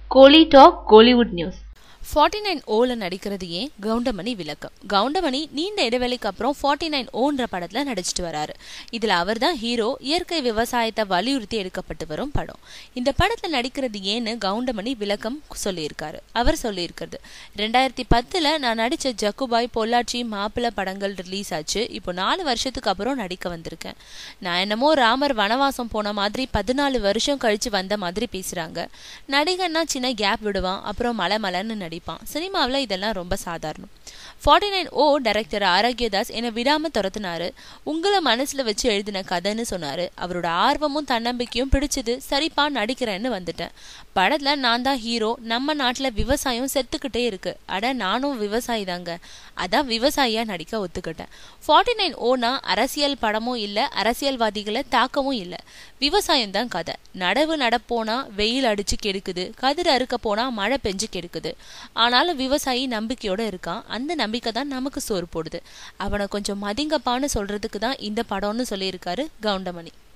கோலி talk Kollywood news forty nine ஓல நடிக்கிறது ஏன் கவுண்டமணி விளக்கம் கவுண்டமணி நீண்ட இடைவெளிக்கு அப்புறம் ஃபார்ட்டி நைன் ஓன்ற படத்துல நடிச்சிட்டு வராரு இதுல அவர் தான் ஹீரோ இயற்கை விவசாயத்தை வலியுறுத்தி எடுக்கப்பட்டு வரும் படம் இந்த படத்துல நடிக்கிறது ஏன்னு கவுண்டமணி விளக்கம் சொல்லியிருக்காரு அவர் சொல்லியிருக்கிறது ரெண்டாயிரத்தி பத்துல நான் நடிச்ச ஜக்குபாய் பொள்ளாச்சி மாப்பிள்ளை படங்கள் ரிலீஸ் ஆச்சு இப்போ நாலு வருஷத்துக்கு அப்புறம் நடிக்க வந்திருக்கேன் நான் என்னமோ ராமர் வனவாசம் போன மாதிரி பதினாலு வருஷம் கழிச்சு வந்த மாதிரி பேசுறாங்க நடிகன்னா சின்ன கேப் விடுவான் அப்புறம் மலை மலைன்னு நடிப்பான் சினிமாவில் இதெல்லாம் ரொம்ப சாதாரணம் forty nine O director Arokiyadas என்னை விடாம துரத்துனாரு உங்களை மனசுல வச்சு எழுதின கதைன்னு சொன்னாரு அவரோட ஆர்வமும் தன்னம்பிக்கையும் பிடிச்சது சரிப்பா நடிக்கிறேன்னு வந்துட்டேன் படத்துல நான் தான் ஹீரோ நம்ம நாட்டுல விவசாயம் செத்துக்கிட்டே இருக்கு அட நானும் விவசாயி தாங்க அதான் விவசாயியா நடிக்க ஒத்துக்கிட்டேன் ஃபார்ட்டி நைன் ஓனா அரசியல் படமும் இல்ல அரசியல்வாதிகளை தாக்கவும் இல்ல விவசாயம் தான் கதை நடவு நடப்போனா வெயில் அடிச்சு கெடுக்குது கதிர் அறுக்க போனா மழை பெஞ்சு கெடுக்குது ஆனாலும் விவசாயி நம்பிக்கையோட இருக்கான் அந்த நம்பிக்கை தான் நமக்கு சோறு போடுது அவனை கொஞ்சம் மதிங்கப்பான்னு சொல்றதுக்கு தான் இந்த படம்னு சொல்லியிருக்காரு கவுண்டமணி